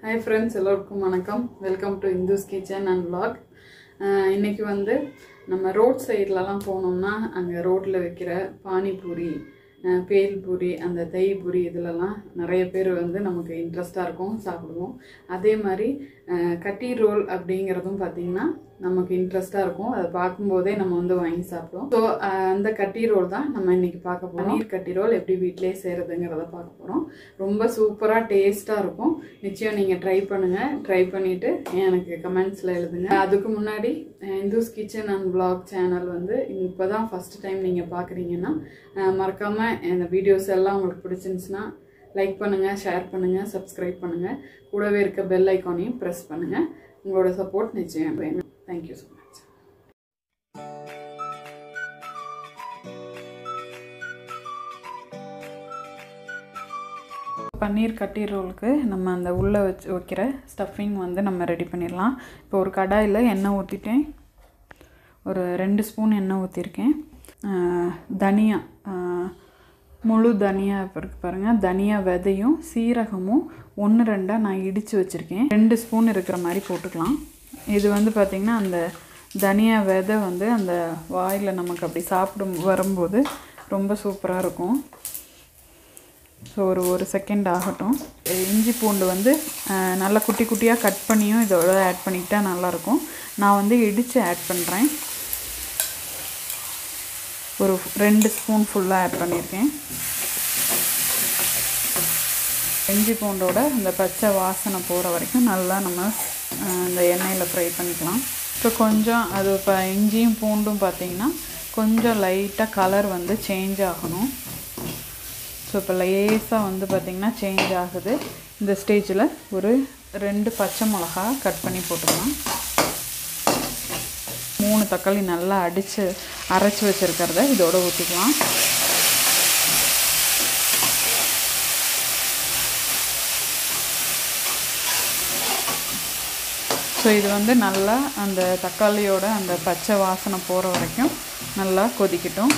hi friends எல்லோருக்கும் வணக்கம் welcome to Indu's kitchen and vlog ah இன்னைக்கு வந்து நம்ம ரோட் சைட்லலாம் போனோம்னா அங்கே ரோட்டில் வைக்கிற பானிபூரி அஹ் பேல்பூரி அந்த தயிர் பூரி இதுலலாம் நிறைய பேர் வந்து நமக்கு இன்ட்ரெஸ்டாக இருக்கும் சாப்பிடுவோம் அதே மாதிரி அஹ் கட்டி ரோல் அப்படிங்கிறதும் பார்த்திங்கன்னா நமக்கு இன்ட்ரெஸ்டாக இருக்கும் அதை பார்க்கும்போதே நம்ம வந்து வாங்கி சாப்பிடுவோம் ஸோ அந்த கட்டி ரோல் தான் நம்ம இன்னைக்கு பார்க்க போகிறோம் பன்னீர் கட்டி ரோல் எப்படி வீட்டிலே செய்கிறதுங்கிறத பார்க்க போகிறோம் ரொம்ப சூப்பராக டேஸ்ட்டாக இருக்கும் நிச்சயம் நீங்கள் ட்ரை பண்ணுங்கள் ட்ரை பண்ணிவிட்டு எனக்கு கமெண்ட்ஸில் எழுதுங்க அதுக்கு முன்னாடி Indu's kitchen and vlog channel வந்து இப்போ தான் ஃபஸ்ட் டைம் நீங்கள் பார்க்குறீங்கன்னா மறக்காமல் இந்த வீடியோஸ் எல்லாம் உங்களுக்கு பிடிச்சிருந்துச்சுன்னா லைக் பண்ணுங்கள் ஷேர் பண்ணுங்கள் சப்ஸ்கிரைப் பண்ணுங்கள் கூடவே இருக்க பெல் ஐக்கானையும் ப்ரெஸ் பண்ணுங்கள் உங்களோட சப்போர்ட் நிச்சயம் வேணும் தேங்க்யூ ஸோ மச் பன்னீர் கட்டி ரோலுக்கு நம்ம அந்த உள்ளே வச்சு வைக்கிற ஸ்டஃபிங் வந்து நம்ம ரெடி பண்ணிடலாம் இப்போ ஒரு கடாயில் எண்ணெய் ஊற்றிட்டேன் ஒரு ரெண்டு ஸ்பூன் எண்ணெய் ஊற்றிருக்கேன் தனியா ஆஹ், முழு தனியா இப்போ இருக்கு பாருங்கள் தனியா விதையும் சீரகமும் ஒன்று ரெண்டாக நான் இடித்து வச்சுருக்கேன் ரெண்டு ஸ்பூன் இருக்கிற மாதிரி போட்டுக்கலாம் இது வந்து பார்த்திங்கன்னா அந்த தனியா விதை வந்து அந்த வாயில் நமக்கு அப்படி சாப்பிடும் வரும்போது ரொம்ப சூப்பராக இருக்கும் ஸோ ஒரு ஒரு செகண்ட் ஆகட்டும் இஞ்சி பூண்டு வந்து அஹ், நல்லா குட்டி குட்டியாக கட் பண்ணியும் இதோட ஆட் பண்ணிக்கிட்டா நல்லாயிருக்கும் நான் வந்து இடித்து ஆட் பண்ணுறேன் ஒரு ரெண்டு ஸ்பூன் ஃபுல்லாக ஆட் பண்ணியிருக்கேன் இஞ்சி பூண்டோட இந்த பச்சை வாசனை போகிற வரைக்கும் நல்லா நம்ம அஹ், இந்த எண்ணெயில் ஃப்ரை பண்ணிக்கலாம் இப்போ கொஞ்சம் அது இப்போ இஞ்சியும் பூண்டும் பார்த்திங்கன்னா கொஞ்சம் லைட்டாக கலர் வந்து சேஞ்ச் ஆகணும் ஸோ இப்போ லேசாக வந்து பார்த்திங்கன்னா சேஞ்ச் ஆகுது இந்த ஸ்டேஜில் ஒரு ரெண்டு பச்சை மிளகா கட் பண்ணி போட்டுக்கலாம் மூணு தக்காளி நல்லா அடித்து அரைச்சி வச்சுருக்கிறத இதோட ஊற்றிக்கலாம் ஸோ இது வந்து நல்லா அந்த தக்காளியோட அந்த பச்சை வாசனை போகிற வரைக்கும் நல்லா கொதிக்கட்டும்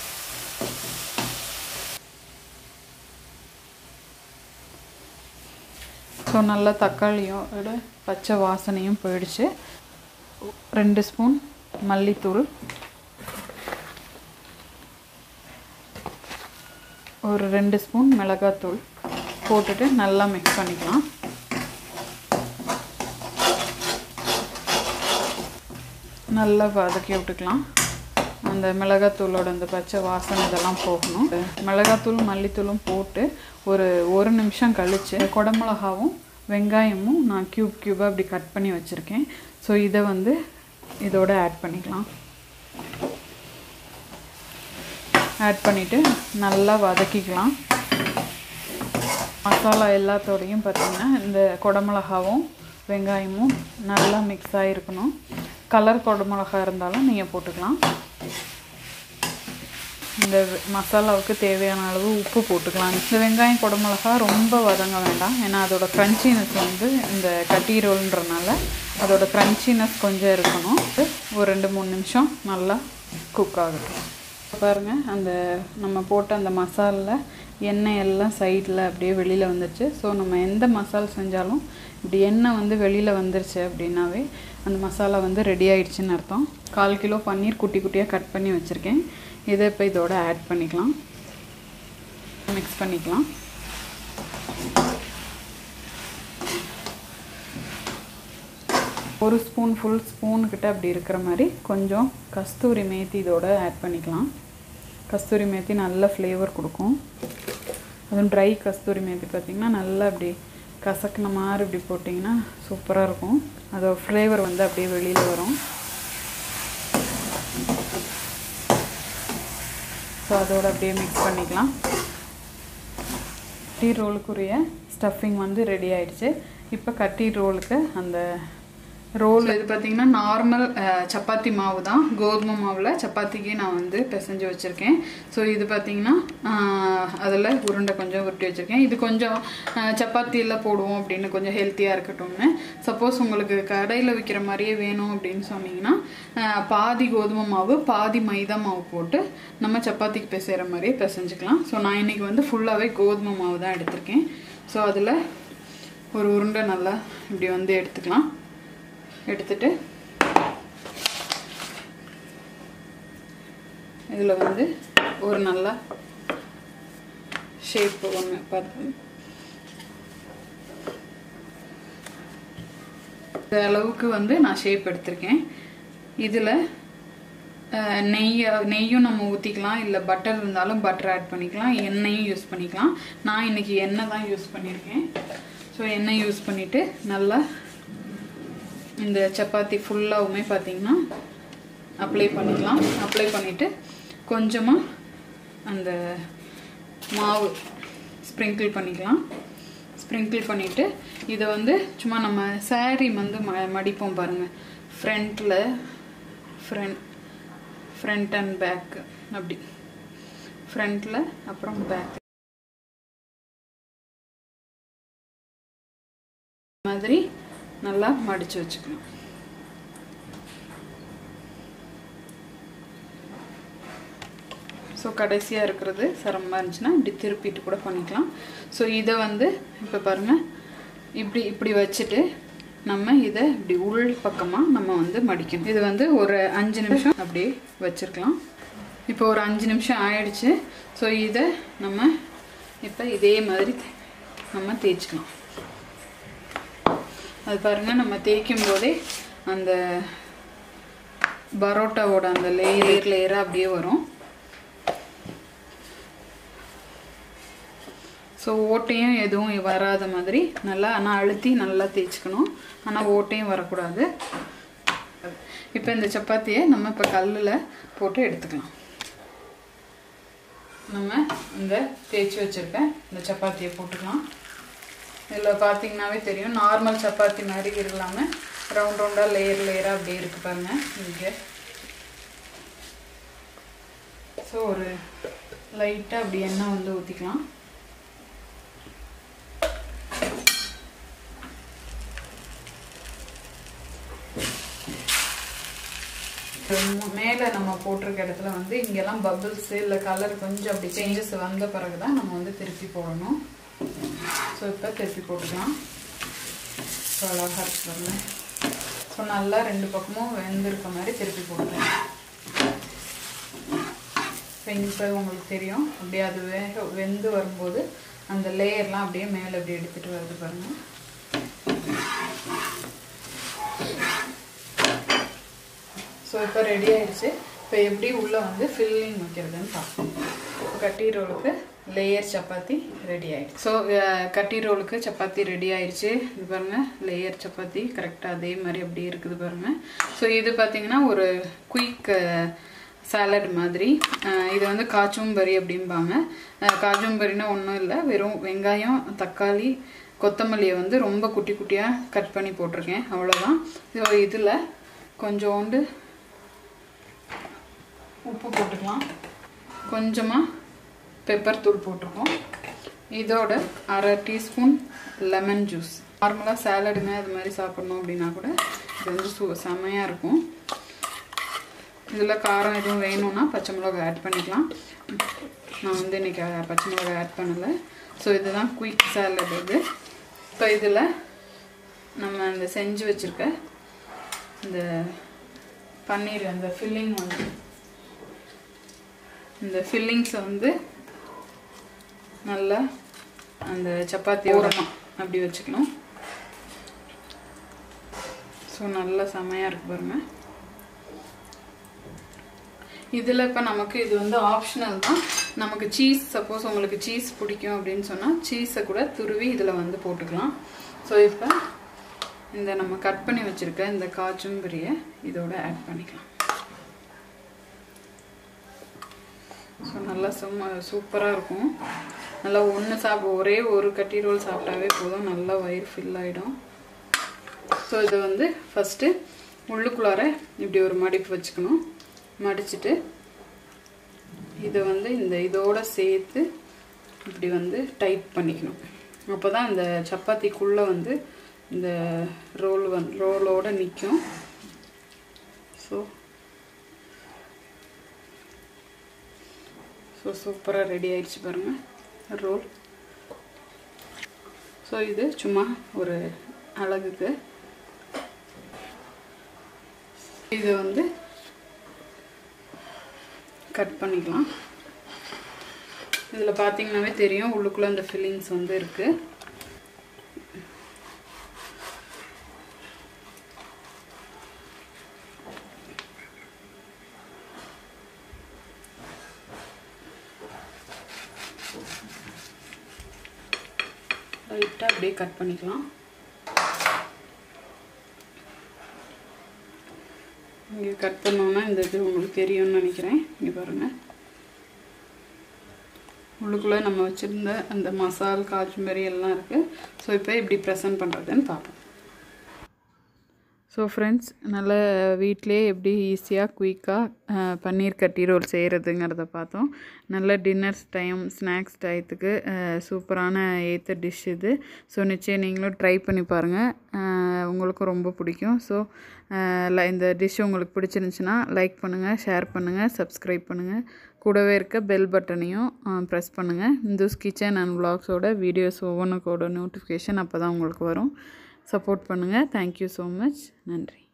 ஸோ நல்லா தக்காளியோட பச்சை வாசனையும் போயிடுச்சு ரெண்டு ஸ்பூன் மல்லித்தூள் ஒரு ரெண்டு ஸ்பூன் மிளகாத்தூள் போட்டுட்டு நல்லா மிக்ஸ் பண்ணிக்கலாம் நல்லா வதக்கி விட்டுக்கலாம் அந்த மிளகாத்தூளோட அந்த பச்சை வாசனை இதெல்லாம் போகணும் மிளகாத்தூள் மல்லித்தூளும் போட்டு ஒரு ஒரு நிமிஷம் கழித்து குடமிளகாவும் வெங்காயமும் நான் க்யூப் க்யூபாக அப்படி கட் பண்ணி வச்சுருக்கேன் ஸோ இதை வந்து இதோட ஆட் பண்ணிக்கலாம் ஆட் பண்ணிவிட்டு நல்லா வதக்கிக்கலாம் மசாலா எல்லாத்தோடையும் பார்த்திங்கன்னா இந்த குடமிளகாவும் வெங்காயமும் நல்லா மிக்ஸ் ஆகிருக்கணும் கலர் குடமிளகா இருந்தாலும் நீங்கள் போட்டுக்கலாம் இந்த மசாலாவுக்கு தேவையான அளவு உப்பு போட்டுக்கலாம் இந்த வெங்காயம் குடமிளகா ரொம்ப வதங்க வேண்டாம் ஏன்னா அதோட க்ரன்ச்சினஸ் வந்து இந்த கட்டி ரோல்ன்றனால அதோட க்ரன்ச்சினஸ் கொஞ்சம் இருக்கணும் ஒரு ரெண்டு மூணு நிமிஷம் நல்லா குக் ஆகட்டும் பாருங்கள் அந்த நம்ம போட்ட அந்த மசாலில் எண்ணெய் எல்லாம் சைடில் அப்படியே வெளியில் வந்துருச்சு ஸோ நம்ம எந்த மசால் செஞ்சாலும் இப்படி எண்ணெய் வந்து வெளியில் வந்துருச்சு அப்படின்னாவே அந்த மசாலா வந்து ரெடி ஆயிடுச்சுன்னு அர்த்தம் கால் கிலோ பன்னீர் குட்டி குட்டியாக கட் பண்ணி வச்சுருக்கேன் இதை இப்போ இதோட ஆட் பண்ணிக்கலாம் மிக்ஸ் பண்ணிக்கலாம் ஒரு ஸ்பூன் ஃபுல் ஸ்பூனுக்கிட்ட அப்படி இருக்கிற மாதிரி கொஞ்சம் கஸ்தூரி மேத்தி இதோட ஆட் பண்ணிக்கலாம் கஸ்தூரி மேத்தி நல்ல ஃப்ளேவர் கொடுக்கும் அதுவும் ட்ரை கஸ்தூரி மேத்தி பார்த்திங்கன்னா நல்லா அப்படி கசக்கின மாதிரி இப்படி போட்டிங்கன்னா சூப்பராக இருக்கும் அதோட ஃப்ளேவர் வந்து அப்படியே வெளியில் வரும் ஸோ அதோட அப்படியே மிக்ஸ் பண்ணிக்கலாம் கட்டி ரோலுக்குரிய ஸ்டஃபிங் வந்து ரெடி ஆயிடுச்சு இப்போ கட்டி ரோலுக்கு அந்த ரோல் இது பார்த்தீங்கன்னா நார்மல் சப்பாத்தி மாவு தான் கோதுமை மாவில் சப்பாத்திக்கு நான் வந்து பிசைஞ்சு வச்சுருக்கேன் ஸோ இது பார்த்தீங்கன்னா அதில் உருண்டை கொஞ்சம் உருட்டி வச்சுருக்கேன் இது கொஞ்சம் அஹ், சப்பாத்தியில் போடுவோம் அப்படின்னு கொஞ்சம் ஹெல்த்தியாக இருக்கட்டும்னு சப்போஸ் உங்களுக்கு கடையில் விற்கிற மாதிரியே வேணும் அப்படின்னு சொன்னீங்கன்னா அஹ், பாதி கோதுமை மாவு பாதி மைதா மாவு போட்டு நம்ம சப்பாத்திக்கு பிசைகிற மாதிரியே பிசைஞ்சுக்கலாம் ஸோ நான் இன்றைக்கி வந்து ஃபுல்லாகவே கோதுமை மாவு தான் எடுத்திருக்கேன் ஸோ அதில் ஒரு உருண்டை நல்லா இப்படி வந்து எடுத்துக்கலாம் எடுத்துட்டு இதில் வந்து ஒரு நல்ல ஷேப் ஒன்று பார்த்து இந்த அளவுக்கு வந்து நான் ஷேப் எடுத்திருக்கேன் இதில் நெய் நெய்யும் நம்ம ஊற்றிக்கலாம் இல்லை பட்டர் இருந்தாலும் பட்டர் ஆட் பண்ணிக்கலாம் எண்ணெயும் யூஸ் பண்ணிக்கலாம் நான் இன்னைக்கு எண்ணெய் தான் யூஸ் பண்ணியிருக்கேன் ஸோ எண்ணெய் யூஸ் பண்ணிவிட்டு நல்லா இந்த சப்பாத்தி ஃபுல்லாகவுமே பார்த்தீங்கன்னா அப்ளை பண்ணிக்கலாம் அப்ளை பண்ணிவிட்டு கொஞ்சமாக அந்த மாவு ஸ்ப்ரிங்கிள் பண்ணிக்கலாம் ஸ்ப்ரிங்கிள் பண்ணிவிட்டு இதை வந்து சும்மா நம்ம saree வந்து ம மடிப்போம் பாருங்கள் ஃப்ரண்ட்டில் ஃப்ரண்ட் ஃப்ரண்ட் அண்ட் பேக் அப்படி ஃப்ரண்ட்டில் அப்புறம் பேக் மாதிரி நல்லா மடித்து வச்சுக்கலாம் ஸோ கடைசியாக இருக்கிறது சிரமமாக இருந்துச்சுன்னா இப்படி திருப்பிட்டு கூட பண்ணிக்கலாம் ஸோ இதை வந்து இப்போ பாருங்கள் இப்படி இப்படி வச்சுட்டு நம்ம இதை இப்படி உள் பக்கமாக நம்ம வந்து மடிக்கணும் இது வந்து ஒரு அஞ்சு நிமிஷம் அப்படியே வச்சுருக்கலாம் இப்போ ஒரு அஞ்சு நிமிஷம் ஆயிடுச்சு ஸோ இதை நம்ம இப்போ இதே மாதிரி நம்ம தேய்ச்சிக்கலாம் அது பாருங்கள் நம்ம தேய்க்கும் போதே அந்த பரோட்டாவோட அந்த லேயர் லேயராக அப்படியே வரும் ஸோ ஓட்டையும் எதுவும் வராத மாதிரி நல்லா ஆனால் அழுத்தி நல்லா தேய்ச்சிக்கணும் ஆனால் ஓட்டையும் வரக்கூடாது இப்போ இந்த சப்பாத்தியை நம்ம இப்போ கல்லில் போட்டு எடுத்துக்கலாம் நம்ம இந்த தேய்ச்சி வச்சுருக்க இந்த சப்பாத்தியை போட்டுக்கலாம் இதில் பார்த்தீங்கன்னாவே தெரியும் நார்மல் சப்பாத்தி மாதிரி இல்லாமல் ரவுண்ட் ரவுண்டாக லேயர் லேயராக அப்படியே இருக்குது பாருங்கள் இங்கே ஸோ ஒரு லைட்டாக அப்படி எண்ணெய் வந்து ஊற்றிக்கலாம் மேலே நம்ம போட்டிருக்க இடத்துல வந்து இங்கெல்லாம் பபிள்ஸு இல்லை கலர் கொஞ்சம் அப்படி சேஞ்சஸ் வந்த பிறகு தான் நம்ம வந்து திருப்பி போடணும் ஸோ இப்போ திருப்பி போட்டுக்கலாம் ஸோ அழகாக இருக்கு பாருங்க ஸோ நல்லா ரெண்டு பக்கமும் வெந்திருக்க மாதிரி திருப்பி போடுறேன் இப்போ உங்களுக்கு தெரியும் அப்படியே அது வேக வெந்து வரும்போது அந்த லேயர்லாம் அப்படியே மேலே அப்படியே எடுத்துகிட்டு வருது பாருங்கள் ஸோ இப்போ ரெடி ஆயிடுச்சு இப்போ எப்படி உள்ளே வந்து ஃபில்லிங் வைக்கிறதுன்னு பார்ப்போம் கட்டி ரோலுக்கு லேயர் சப்பாத்தி ரெடி ஆயிடுச்சு ஸோ கட்டி ரோலுக்கு சப்பாத்தி ரெடி ஆயிடுச்சு இது பாருங்கள் லேயர் சப்பாத்தி கரெக்டாக அதே மாதிரி அப்படியே இருக்குது பாருங்கள் ஸோ இது பார்த்தீங்கன்னா ஒரு குயிக் சாலட் மாதிரி இது வந்து காச்சும்பரி அப்படிம்பாங்க காச்சும்பரினா ஒன்றும் இல்லை வெறும் வெங்காயம் தக்காளி கொத்தமல்லியை வந்து ரொம்ப குட்டி குட்டியாக கட் பண்ணி போட்டிருக்கேன் அவ்வளோதான் ஸோ இதில் கொஞ்சோண்டு உப்பு போட்டுக்கலாம் கொஞ்சமாக பெப்பர் தூள் போட்டிருக்கோம் இதோட அரை டீஸ்பூன் லெமன் ஜூஸ் நார்மலாக சாலடுங்க அது மாதிரி சாப்பிட்ணும் அப்படின்னா கூட இது வந்து சு செமையாக இருக்கும் இதில் காரம் எதுவும் வேணும்னா பச்சை மிளகாய் ஆட் பண்ணிக்கலாம் நான் வந்து இன்றைக்கி பச்சை மிளகாய் ஆட் பண்ணலை ஸோ இதுதான் குயிக் சாலட் இது இப்போ இதில் நம்ம இந்த செஞ்சு வச்சுருக்க இந்த பன்னீர் அந்த ஃபில்லிங் வந்து இந்த ஃபில்லிங்ஸை வந்து நல்லா அந்த சப்பாத்தி ஓரமாக அப்படி வச்சுக்கணும் ஸோ நல்லா செமையாக இருக்கு பாருங்கள் இதில் இப்போ நமக்கு இது வந்து ஆப்ஷனல் தான் நமக்கு சீஸ் சப்போஸ் உங்களுக்கு சீஸ் பிடிக்கும் அப்படின்னு சொன்னால் சீஸை கூட துருவி இதில் வந்து போட்டுக்கலாம் ஸோ இப்போ இந்த நம்ம கட் பண்ணி வச்சுருக்க இந்த காச்சும்பரியை இதோட ஆட் பண்ணிக்கலாம் ஸோ நல்லா சும்மா சூப்பராக இருக்கும் நல்லா ஒன்று சாப்பிட ஒரே ஒரு கட்டி ரோல் சாப்பிட்டாவே போதும் நல்லா வயிறு ஃபில் ஆகிடும் ஸோ இதை வந்து ஃபஸ்ட்டு உள்ளுக்குள்ளார இப்படி ஒரு மடிப்பு வச்சுக்கணும் மடிச்சுட்டு இதை வந்து இந்த இதோட சேர்த்து இப்படி வந்து டைட் பண்ணிக்கணும் அப்போ தான் இந்த சப்பாத்திக்குள்ளே வந்து இந்த ரோல் வந் ரோலோடு நிற்கும் ஸோ ஸோ சூப்பராக ரெடி ஆயிடுச்சு பாருங்கள் ரோல் ஸோ இது சும்மா ஒரு அழகுக்கு இது வந்து கட் பண்ணிக்கலாம் இதில் பார்த்தீங்கன்னாவே தெரியும் உள்ளுக்குள்ளே அந்த ஃபில்லிங்ஸ் வந்து இருக்குது லைட்டாக அப்படியே கட் பண்ணிக்கலாம் இங்கே கட் பண்ணோன்னா இந்த இது உங்களுக்கு தெரியும்னு நினைக்கிறேன் இங்கே பாருங்கள் உள்ளுக்குள்ளே நம்ம வச்சுருந்த அந்த மசால் காஷ்மீரி எல்லாம் இருக்குது ஸோ இப்போ எப்படி ப்ரெசன்ட் பண்ணுறதுன்னு பார்ப்போம் ஸோ ஃப்ரெண்ட்ஸ் நல்ல வீட்டிலே எப்படி ஈஸியாக குயிக்காக பன்னீர் கட்டி ரோல் செய்கிறதுங்கிறத பார்த்தோம் நல்ல டின்னர்ஸ் டைம் ஸ்நாக்ஸ் டயத்துக்கு சூப்பரான ஏற்ற டிஷ் இது ஸோ நிச்சயம் நீங்களும் ட்ரை பண்ணி பாருங்கள் உங்களுக்கும் ரொம்ப பிடிக்கும் ஸோ இந்த டிஷ் உங்களுக்கு பிடிச்சிருந்துச்சுன்னா லைக் பண்ணுங்கள் ஷேர் பண்ணுங்கள் சப்ஸ்கிரைப் பண்ணுங்கள் கூடவே இருக்க பெல் பட்டனையும் ப்ரெஸ் பண்ணுங்கள் இந்துஸ் கிச்சன் அண்ட் விளாக்ஸோட வீடியோஸ் ஒவ்வொன்றுக்கோட நோட்டிஃபிகேஷன் அப்போ தான் உங்களுக்கு வரும் சப்போர்ட் பண்ணுங்கள் தேங்க்யூ ஸோ மச் நன்றி